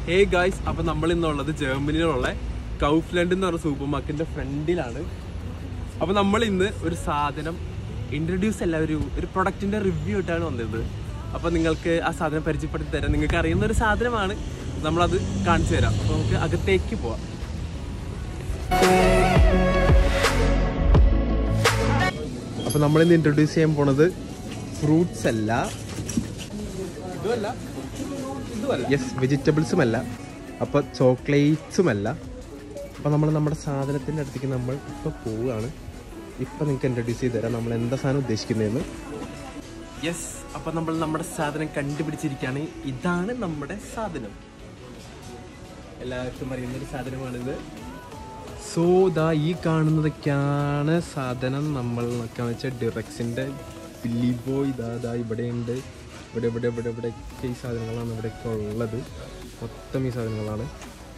hey guys അപ്പൊ നമ്മൾ ഇന്നുള്ളത് ജർമ്മനിയിലുള്ള കൗഫ്ലൻഡ് എന്ന് പറഞ്ഞ സൂപ്പർ മാർക്കറ്റിന്റെ ഫ്രണ്ടിലാണ് അപ്പൊ നമ്മൾ ഇന്ന് ഒരു സാധനം ഇൻട്രൊഡ്യൂസ് അല്ല ഒരു ഒരു പ്രൊഡക്റ്റിന്റെ റിവ്യൂ ആയിട്ടാണ് വന്നത് അപ്പൊ നിങ്ങൾക്ക് ആ സാധനം പരിചയപ്പെടുത്തി തരാം നിങ്ങൾക്ക് അറിയുന്ന ഒരു സാധനമാണ് നമ്മളത് കാണിച്ചു തരാം അപ്പൊ നമുക്ക് അകത്തേക്ക് പോവാം അപ്പൊ നമ്മൾ ഇന്ന് ഇൻട്രൊഡ്യൂസ് ചെയ്യാൻ പോണത് ഫ്രൂട്ട്സ് അല്ല ഇതുമല്ല ഇതുമല്ല യെസ് വെജിറ്റബിൾസും അല്ല അപ്പോൾ ചോക്ലേറ്റ്സും അല്ല അപ്പോൾ നമ്മൾ നമ്മുടെ സാധനത്തിൻ്റെ അടുത്തേക്ക് നമ്മൾ ഇപ്പോൾ പോവുകയാണ് ഇപ്പം നിങ്ങൾക്ക് ഇൻട്രൊഡ്യൂസ് ചെയ്ത് തരാം നമ്മൾ എന്താ സാധനം ഉദ്ദേശിക്കുന്നതെന്ന് യെസ് അപ്പോൾ നമ്മൾ നമ്മുടെ സാധനം കണ്ടുപിടിച്ചിരിക്കുകയാണ് ഇതാണ് നമ്മുടെ സാധനം എല്ലാവർക്കും അറിയുന്ന ഒരു സാധനമാണിത് സോ ദാ ഈ കാണുന്നതൊക്കെയാണ് സാധനം നമ്മൾ നോക്കാന്ന് വെച്ചാൽ ഡിറക്സിൻ്റെ ബില്ലി ബോയ് ഇതാ ദാ ഇവിടെയുണ്ട് ഇവിടെ ഇവിടെ ഇവിടെ ഇവിടെയൊക്കെ ഈ സാധനങ്ങളാണ് ഇവിടെയൊക്കെ ഉള്ളത് മൊത്തം ഈ സാധനങ്ങളാണ്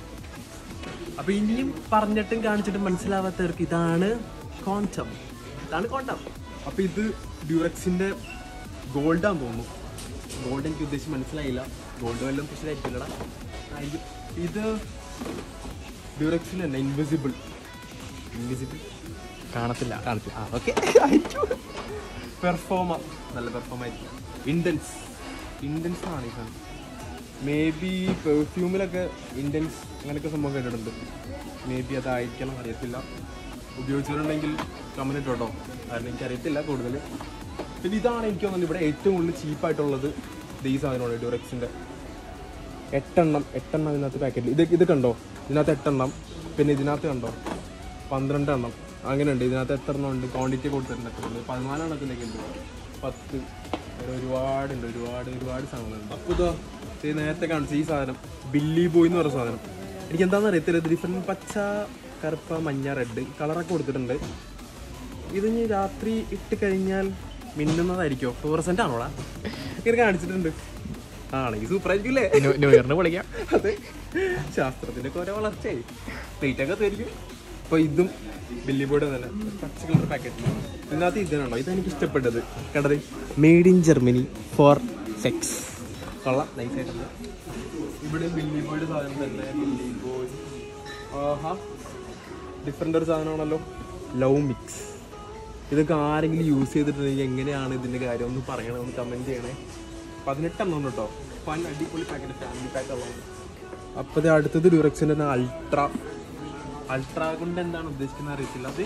അപ്പൊ ഇനിയും പറഞ്ഞിട്ടും കാണിച്ചിട്ടും മനസ്സിലാവാത്തവർക്ക് ഇതാണ് കോണ്ടം ഇതാണ് കോണ്ടം അപ്പൊ ഇത് ഡ്യൂറക്സിന്റെ ഗോൾഡാന്ന് തോന്നുന്നു ഗോൾഡ് എനിക്ക് ഉദ്ദേശിച്ച് മനസ്സിലായില്ല ഗോൾഡ് വല്ലതും പ്രശ്നമായിരിക്കില്ലടാ ആ, ഇത് ഇത് ഡ്യൂറക്സിൽ തന്നെ ഇൻവിസിബിൾ ഇൻവിസിബിൾ കാണത്തില്ല കാണത്തില്ല ആ ഓക്കെ പെർഫോമർ നല്ല പെർഫോം ആയിരിക്കും ഇൻഡൻസ് ഇൻഡൻസ് ആണ് ഈ സാധനം മേ ബി പെർഫ്യൂമിലൊക്കെ ഇൻഡൻസ് അങ്ങനെയൊക്കെ സംഭവം കേട്ടിട്ടുണ്ട് മേ ബി അതായിരിക്കണം അറിയത്തില്ല ഉപയോഗിച്ചിട്ടുണ്ടെങ്കിൽ കമന്റ് ഇട്ടോ കാരണം എനിക്ക് അറിയത്തില്ല കൂടുതൽ പിന്നെ ഇതാണ് എനിക്ക് തോന്നുന്നത് ഇവിടെ ഏറ്റവും കൂടുതൽ ചീപ്പായിട്ടുള്ളത് ഇത് ഈ സാധനമാണ് ഡ്യൂറക്സിൻ്റെ എട്ടെണ്ണം എട്ടെണ്ണം ഇതിനകത്ത് പാക്കറ്റിൽ ഇത് ഇത് കണ്ടോ ഇതിനകത്ത് എട്ടെണ്ണം പിന്നെ ഇതിനകത്ത് കണ്ടോ പന്ത്രണ്ട് എണ്ണം അങ്ങനെ ഉണ്ട് ഇതിനകത്ത് എത്ര എണ്ണം ഉണ്ട് ക്വാണ്ടിറ്റി കൊടുത്തിട്ടുണ്ട് എത്ര ഉണ്ട് പതിനാലെണ്ണത്തിനൊക്കെ ഉണ്ട് പത്ത് അങ്ങനെ ഒരുപാടുണ്ട് ഒരുപാട് ഒരുപാട് സാധനങ്ങളുണ്ട് അപ്പോൾ ഇതോ ഇത് നേരത്തെ കാണിച്ച ഈ സാധനം ബില്ലി ബോയ് എന്ന് പറഞ്ഞ സാധനം എനിക്ക് എന്താണെന്ന് അറിയത്തില്ല ഇത് ഡിഫറെൻറ്റ് പച്ച കറുപ്പ മഞ്ഞ റെഡ് കളറൊക്കെ കൊടുത്തിട്ടുണ്ട് ഇത് ഇനി രാത്രി ഇട്ട് കഴിഞ്ഞാൽ മിന്നുന്നതായിരിക്കോ ഫ്ലൂറസെന്റ് ആണോടാ ഇങ്ങനെ കാണിച്ചിട്ടുണ്ട് ആണെങ്കിൽ സൂപ്പർ ആയിരിക്കില്ലേ ന്യൂ ഇയറിന് വിളിക്കാം അതെ ശാസ്ത്രത്തിന്റെ കുറെ വളർച്ചയായി റേറ്റ് ഒക്കെ തരും അപ്പൊ ഇതും ബില്ലി ബോർഡ് തന്നെ പച്ച കളർ പാക്കറ്റ് ഇതിനകത്ത് ഇതിനാണോ ഇതെനിക്ക് ഇഷ്ടപ്പെട്ടത് കണ്ടത് made in Germany for sex കൊള്ളാം നൈസ് ആയിട്ടുണ്ട് ഇവിടെ ബില്ലി ബോർഡ് സാധനം തന്നെ ബില്ലി ബോയ് ആഹാ ഡിഫറെൻ്റ് ഒരു സാധനമാണല്ലോ ലവ് മിക്സ് ഇതൊക്കെ ആരെങ്കിലും യൂസ് ചെയ്തിട്ടുണ്ടെങ്കിൽ എങ്ങനെയാണ് ഇതിന്റെ കാര്യം ഒന്ന് പറയണേ ഒന്ന് കമന്റ് ചെയ്യണേ പതിനെട്ടെണ്ണം ഉണ്ട് കേട്ടോ ഫൻ അടിപൊളി പാക്കറ്റ് ഫാമിലി പാക്ക് ഉള്ളത് അപ്പോൾ ഇത് അടുത്തത് ഡ്യൂറക്സിൻ്റെ അൾട്ര അൾട്ര കൊണ്ട് എന്താണ് ഉദ്ദേശിക്കുന്നത് അറിയത്തില്ല അത്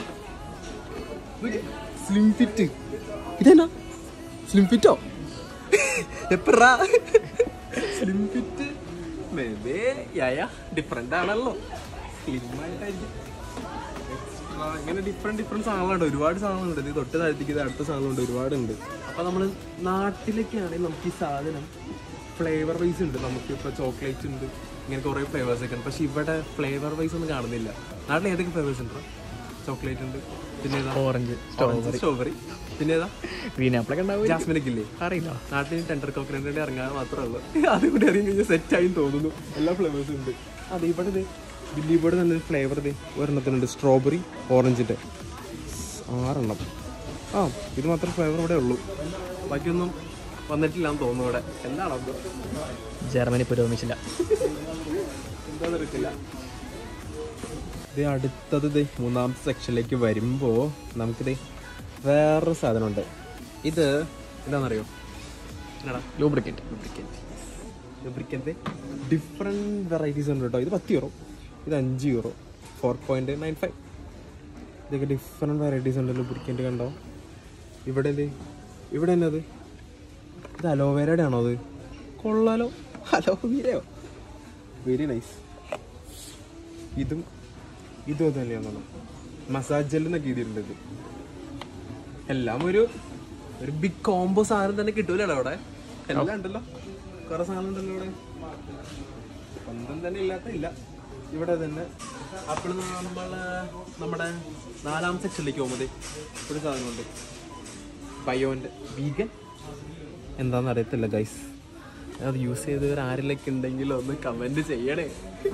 സ്ലിം ഫിറ്റ് ഇതെന്നാ സ്ലിം ഫിറ്റോ എപ്പറാ സ്ലിം ഫിറ്റ് മേബേ യായ ഡിഫറെൻ്റ് ആണല്ലോ സ്ലിം ആയിട്ടായിരിക്കും Extra ഇങ്ങനെ ഡിഫറെന്റ് ഡിഫറെന്റ് സാധനങ്ങളുണ്ട് ഒരുപാട് സാധനങ്ങളുണ്ട് ഇത് തൊട്ട് താഴ്ത്തിക്ക് ഇത് അടുത്ത സാധനമുണ്ട് ഒരുപാടുണ്ട് അപ്പൊ നമ്മൾ നാട്ടിലൊക്കെ ആണെങ്കിൽ നമുക്ക് ഈ സാധനം ഫ്ലേവർ വൈസ് ഉണ്ട് നമുക്ക് ഇപ്പൊ ചോക്ലേറ്റ് ഉണ്ട് ഇങ്ങനെ കുറെ ഫ്ലേവേഴ്സ് ഒക്കെ ഉണ്ട് പക്ഷെ ഇവിടെ ഫ്ലേവർ വൈസ് ഒന്നും കാണുന്നില്ല നാട്ടിൽ ഏതൊക്കെ ഫ്ലേവേഴ്സ് ഉണ്ടോ ചോക്ലേറ്റ് ഉണ്ട് പിന്നെ ഏതാ ഓറഞ്ച് സ്ട്രോബെറി പിന്നെ ഏതാ പീനാപ്പിളൊക്കെ ഉണ്ടാവും ജാസ്മിൻ ഒക്കെ ഇല്ലേ അറിയില്ല നാട്ടിൽ ടെൻഡർ കോക്കനട്ട് ഇറങ്ങാൻ മാത്രമേ ഉള്ളൂ അതുകൂടി ഇറങ്ങി കഴിഞ്ഞാൽ സെറ്റ് ആയി തോന്നുന്നു എല്ലാ ഫ്ലേവേഴ്സും ഉണ്ട് അതെ ഇവിടെ ഇത് ബില്ലി ബോർഡ് തന്നെ ഫ്ലേവർ ഇത് ഒരെണ്ണത്തിനുണ്ട് സ്ട്രോബെറി ഓറഞ്ചിൻ്റെ ആറെണ്ണം ആ ഇത് മാത്രം ഫ്ലേവർ ഇവിടെ ഉള്ളൂ ബാക്കിയൊന്നും വന്നിട്ടില്ലാന്ന് തോന്നുന്നു ഇവിടെ എന്താണോ അത് ജർമ്മനി പുരോഗമിച്ചില്ല എന്താണെന്ന് അറിയത്തില്ല ഇത് അടുത്തത് ഇത് മൂന്നാമത്തെ സെക്ഷനിലേക്ക് വരുമ്പോൾ നമുക്കിത് വേറൊരു സാധനമുണ്ട് ഇത് എന്താണെന്നറിയോ എന്നാടാ lubricate lubricant lubricant different varieties ഉണ്ട് കേട്ടോ ഇത് പത്ത് യൂറോ ഇത് അഞ്ച് euro four point nine five ഇതൊക്കെ ഡിഫറെൻറ്റ് വെറൈറ്റീസ് ഉണ്ട് ലൂബ്രിക്കൻറ്റ് കണ്ടോ ഇവിടെ എന്ത് ഇവിടെ എന്നത് ഇത് അലോവേരയുടെ ആണോ അത് കൊള്ളാലോ അലോവേരയോ വെരി നൈസ് ഇതും ഇതും അത് തന്നെയാണല്ലോ മസാജ് ജെൽ എന്നൊക്കെ എഴുതിയിട്ടുണ്ട് ഇത് എല്ലാം ഒരു ഒരു ബിഗ് കോംബോ സാധനം തന്നെ കിട്ടൂലോ അവിടെ എല്ലാം ഉണ്ടല്ലോ കുറെ സാധനം ഉണ്ടല്ലോ ഇവിടെ ഒന്നും തന്നെ ഇല്ലാത്ത ഇല്ല ഇവിടെ തന്നെ അപ്പോൾ നമ്മൾ നമ്മുടെ നാലാം സെക്ഷനിലേക്ക് പോകുമ്പോൾ ഒരു സാധനമുണ്ട് ബയോൻ്റെ വീഗൻ എന്താണെന്ന് അറിയത്തില്ല ഗൈസ് അത് യൂസ് ചെയ്തവർ ആരിലൊക്കെ ഉണ്ടെങ്കിൽ ഒന്ന് കമൻറ്റ് ചെയ്യണേ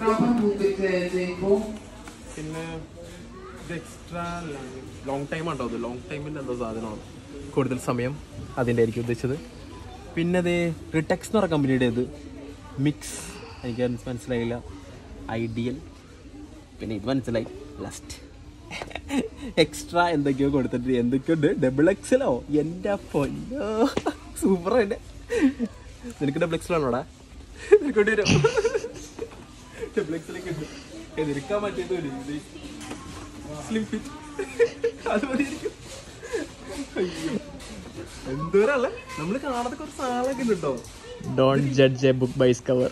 പിന്നെ ഇത് എക്സ്ട്രാ ലോങ് ടൈം ഉണ്ടോ അത് ലോങ് ടൈമിൻ്റെ എന്തോ സാധനമാണ് കൂടുതൽ സമയം അതിൻ്റെ ആയിരിക്കും ഉദ്ദേശിച്ചത് പിന്നെ അതേ റിടെക്സ് എന്ന് പറഞ്ഞ കമ്പനിയുടെ ഇത് മിക്സ് എനിക്ക് മനസ്സിലായില്ല ഐഡിയൽ പിന്നെ ഇത് മനസ്സിലായി ലസ്റ്റ് എക്സ്ട്രാ എന്തൊക്കെയോ കൊടുത്തിട്ട് എന്തൊക്കെയുണ്ട് ഡബിൾ എക്സലോ എൻ്റെ പൊന്നോ സൂപ്പർ തന്നെ നിനക്ക് ഡബിൾ എക്സലാണോടാ നിനക്കൊണ്ട് വരും ഡബിൾ എക്സലൊക്കെ ഉണ്ട് എതിർക്കാൻ പറ്റിയത് സ്ലിം ഫിറ്റ് അത് മതിയായിരിക്കും അയ്യോ എന്തോരല്ലേ നമ്മൾ കാണാത്ത കുറച്ച് ആളൊക്കെ ഉണ്ട് കേട്ടോ don't judge a book by its cover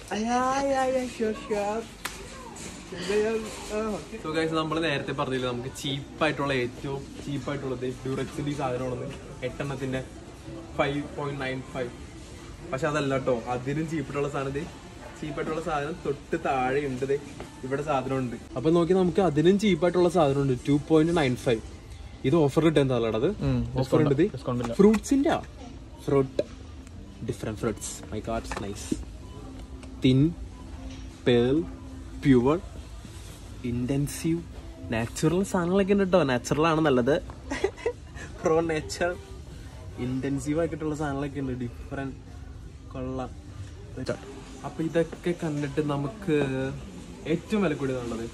so guys നമ്മൾ നേരത്തെ പറഞ്ഞില്ല നമുക്ക് ചീപ്പായിട്ടുള്ള ഏറ്റവും ചീപ്പായിട്ടുള്ളത് ഡ്യൂറക്സിന്റെ ഈ സാധനമാണെന്ന് എട്ടെണ്ണത്തിന്റെ ഫൈവ് പോയിന്റ് നയൻ ഫൈവ് പക്ഷെ അതല്ല കേട്ടോ അതിനും ചീപ്പായിട്ടുള്ള സാധനം ചീപ്പായിട്ടുള്ള സാധനം തൊട്ട് താഴെ ഉണ്ട് ദേ ഇവിടെ സാധനം ഉണ്ട് അപ്പൊ നോക്കി നമുക്ക് അതിനും ചീപ്പായിട്ടുള്ള സാധനം ഉണ്ട് ടു പോയിന്റ് നയൻ ഫൈവ് ഇത് ഓഫർ കിട്ടുന്നതാണ് അത് ഓഫർ ഉണ്ട് ഡിസ്കൗണ്ട് ഇല്ല ഫ്രൂട്ട്സിന്റെ fruit different fruits my gods nice thin pearl pure intensive natural സാധനങ്ങളൊക്കെ ഉണ്ട് കേട്ടോ നാച്ചുറൽ ആണ് നല്ലത് പ്രോ നേച്ചർ ഇൻറ്റൻസീവ് ആയിട്ടുള്ള സാധനങ്ങളൊക്കെ ഉണ്ട് ഡിഫറെന്റ് കൊള്ളാം അപ്പൊ ഇതൊക്കെ കണ്ടിട്ട് നമുക്ക് ഏറ്റവും വില കൂടിയതാണുള്ളത്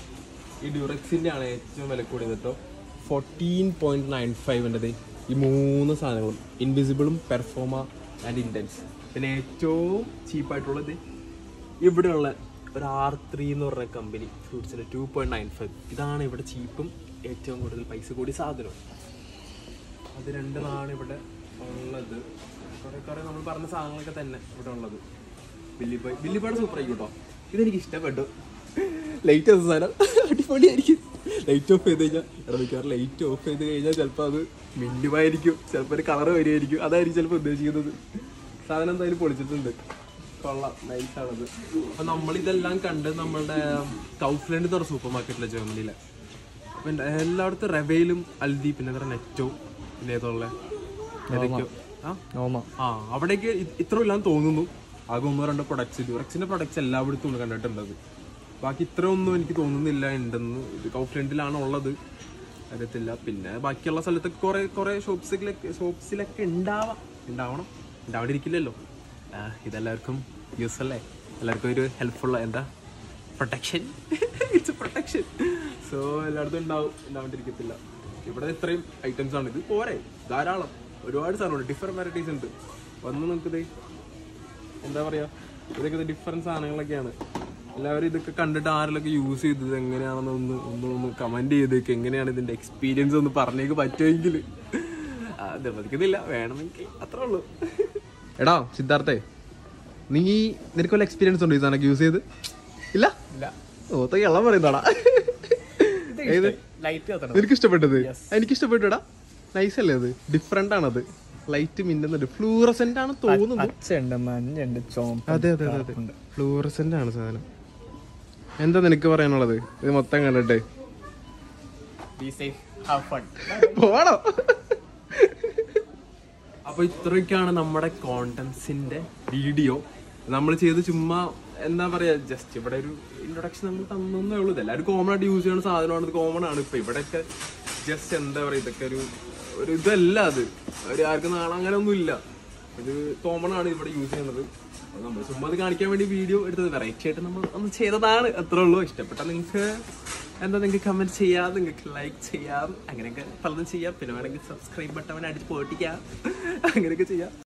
ഈ ഡ്യൂറക്സിന്റെ ആണ് ഏറ്റവും വില കൂടിയത് കേട്ടോ ഫോർട്ടീൻ പോയിന്റ് നയൻ ഫൈവിൻ്റെത് ഈ മൂന്ന് സാധനങ്ങളും ഇൻവിസിബിളും പെർഫോമ ആൻഡ് ഇൻറ്റൻസ് പിന്നെ ഏറ്റവും ചീപ്പായിട്ടുള്ളത് ഇവിടെയുള്ള ഒരു ആർ ത്രീ എന്ന് പറഞ്ഞ കമ്പനി ഫ്രൂട്ട്സിന്റെ ടു പോയിന്റ് നയൻ ഫൈവ് ഇതാണ് ഇവിടെ ചീപ്പും ഏറ്റവും കൂടുതൽ പൈസ കൂടി സാധനവും അത് രണ്ടുമാണ് ഇവിടെ ഉള്ളത് കുറെ കുറെ നമ്മൾ പറഞ്ഞ സാധനങ്ങളൊക്കെ തന്നെ ഇവിടെ ഉള്ളത് ബില്ലി ബോയ് ബില്ലി ബോയുടെ സൂപ്പർ ആയിരിക്കും കേട്ടോ ഇതെനിക്ക് ഇഷ്ടപ്പെട്ടു ലൈറ്റ് ഓഫ് സാധനം അടിപൊളിയായിരിക്കും ലൈറ്റ് ഓഫ് ചെയ്ത് കഴിഞ്ഞാൽ എടാ മിക്കവാറും ലൈറ്റ് ഓഫ് ചെയ്ത് കഴിഞ്ഞാൽ ചിലപ്പോൾ അത് മിന്നുമായിരിക്കും ചിലപ്പോൾ ഒരു കളർ വരികയായിരിക്കും അതായിരിക്കും ചിലപ്പോൾ ഉദ്ദേശിക്കുന്നത് സാധനം എന്തായാലും പൊളിച്ചിട്ടുണ്ട് കൊള്ളാം നൈസാണത് അപ്പൊ നമ്മളിതെല്ലാം കണ്ട് നമ്മളുടെ കൗഫ്ലൻഡ് തുറ സൂപ്പർ മാർക്കറ്റിലെ ജർമ്മനിയിലെ പിന്നെ എല്ലായിടത്തും റെവയിലും അൽദി പിന്നെ എന്താ നെറ്റോ പിന്നെ ഏതുള്ള ഏതൊക്കെയോ ആ നോമ ആ അവിടേക്ക് ഇ- ഇത്ര ഇല്ലാന്ന് തോന്നുന്നു ആകെ ഒന്നോ രണ്ടോ പ്രൊഡക്ട്സ് ഡ്യൂറക്സിന്റെ പ്രൊഡക്ട്സ് എല്ലായിടത്തും ഉണ്ട് കണ്ടിട്ടുള്ളത് ബാക്കി ഇത്ര ഒന്നും എനിക്ക് തോന്നുന്നില്ല ഉണ്ടെന്ന് ഇത് കൗഫ്ലൻഡിലാണ് ഉള്ളത് അറിയത്തില്ല പിന്നെ ബാക്കിയുള്ള സ്ഥലത്തൊക്കെ കുറെ കുറെ ഷോപ്സിലൊക്കെ ഷോപ്സിലൊക്കെ ഉണ്ടാവാം ഉണ്ടാവണം ഉണ്ടാവാണ്ടിരിക്കില്ലല്ലോ ആ, ഇതെല്ലാവർക്കും യൂസ് അല്ലേ എല്ലാവർക്കും ഒരു ഹെൽപ്ഫുൾ എന്താ പ്രൊട്ടക്ഷൻ ഇറ്റ്സ് പ്രൊട്ടക്ഷൻ സോ എല്ലായിടത്തും ഉണ്ടാവും ഉണ്ടാവാണ്ടിരിക്കത്തില്ല ഇവിടെ ഇത്രയും ഐറ്റംസ് ആണ് ഇത് പോരെ ധാരാളം ഒരുപാട് സാധനമുണ്ട് ഡിഫറെന്റ് വെറൈറ്റീസ് ഉണ്ട് വന്ന് നമുക്കിത് എന്താ പറയാ ഇതൊക്കെ ഡിഫറെന്റ് സാധനങ്ങളൊക്കെയാണ് എല്ലാവരും ഇതൊക്കെ കണ്ടിട്ട് ആരെങ്കിലൊക്കെ യൂസ് ചെയ്തത് എങ്ങനെയാണെന്ന് ഒന്ന് ഒന്ന് ഒന്ന് കമന്റ് ചെയ്തേക്ക് എങ്ങനെയാണ് ഇതിന്റെ എക്സ്പീരിയൻസ് ഒന്ന് പറഞ്ഞേക്ക് പറ്റുമെങ്കിൽ നിർബന്ധിക്കുന്നില്ല വേണമെങ്കിൽ അത്രേ ഉള്ളൂ എടാ സിദ്ധാർത്ഥേ നീ നിനക്ക് വല്ല എക്സ്പീരിയൻസ് ഉണ്ടോ ഈ സാധനം യൂസ് ചെയ്ത് ഇല്ല ഇല്ല ഓത്ത കള്ളം പറയുന്നതാടാ ഏത് ലൈറ്റ് നിനക്ക് ഇഷ്ടപ്പെട്ടത് എനിക്ക് ഇഷ്ടപ്പെട്ടുടാ നൈസ് അല്ലേ അത് ഡിഫറെന്റ് ആണത് ലൈറ്റ് മിന്നുന്നുണ്ട് ഫ്ലൂറസെന്റ് ആണ് തോന്നുന്നു പച്ചയുണ്ട് മഞ്ഞുണ്ട് ചോമ്പ് അതെ അതെ അതെ അതെ ഫ്ലൂറസെന്റ് ആണ് സാധനം എന്താ നിനക്ക് പറയാനുള്ളത് ഇത് മൊത്തം കണ്ടിട്ട് ബി സേഫ് ഹാവ് ഫൺ പോണോ അപ്പൊ ഇത്രയൊക്കെയാണ് നമ്മുടെ കോണ്ടൻസിന്റെ വീഡിയോ നമ്മൾ ചെയ്ത് ചുമ്മാ എന്താ പറയാ ജസ്റ്റ് ഇവിടെ ഒരു ഇൻട്രൊഡക്ഷൻ നമ്മൾ തന്നേ ഉള്ളൂ ഇത് എല്ലാവരും കോമൺ ആയിട്ട് യൂസ് ചെയ്യുന്ന സാധനമാണ് ഇത് കോമൺ ആണ് ഇപ്പൊ ഇവിടെയൊക്കെ ജസ്റ്റ് എന്താ പറയാ ഇതൊക്കെ ഒരു ഒരു ഇതല്ല അത് ഒരു ആർക്കും നാളെ അങ്ങനെ ഒന്നും ഇല്ല ഇത് കോമൺ ആണ് ഇവിടെ യൂസ് ചെയ്യുന്നത് നമ്മൾ ചുമ്മാ അത് കാണിക്കാൻ വേണ്ടി വീഡിയോ എടുത്തത് വെറൈറ്റി ആയിട്ട് നമ്മൾ ഒന്ന് ചെയ്തതാണ് അത്രേ ഉള്ളൂ ഇഷ്ടപ്പെട്ട നിങ്ങൾക്ക് എന്താ നിങ്ങൾക്ക് കമന്റ് ചെയ്യാം നിങ്ങൾക്ക് ലൈക്ക് ചെയ്യാം അങ്ങനെയൊക്കെ പലതും ചെയ്യാം പിന്നെ വേണമെങ്കിൽ സബ്സ്ക്രൈബ് ബട്ടൺ അടിച്ച് പോട്ടിക്കാം അങ്ങനെയൊക്കെ ചെയ്യാം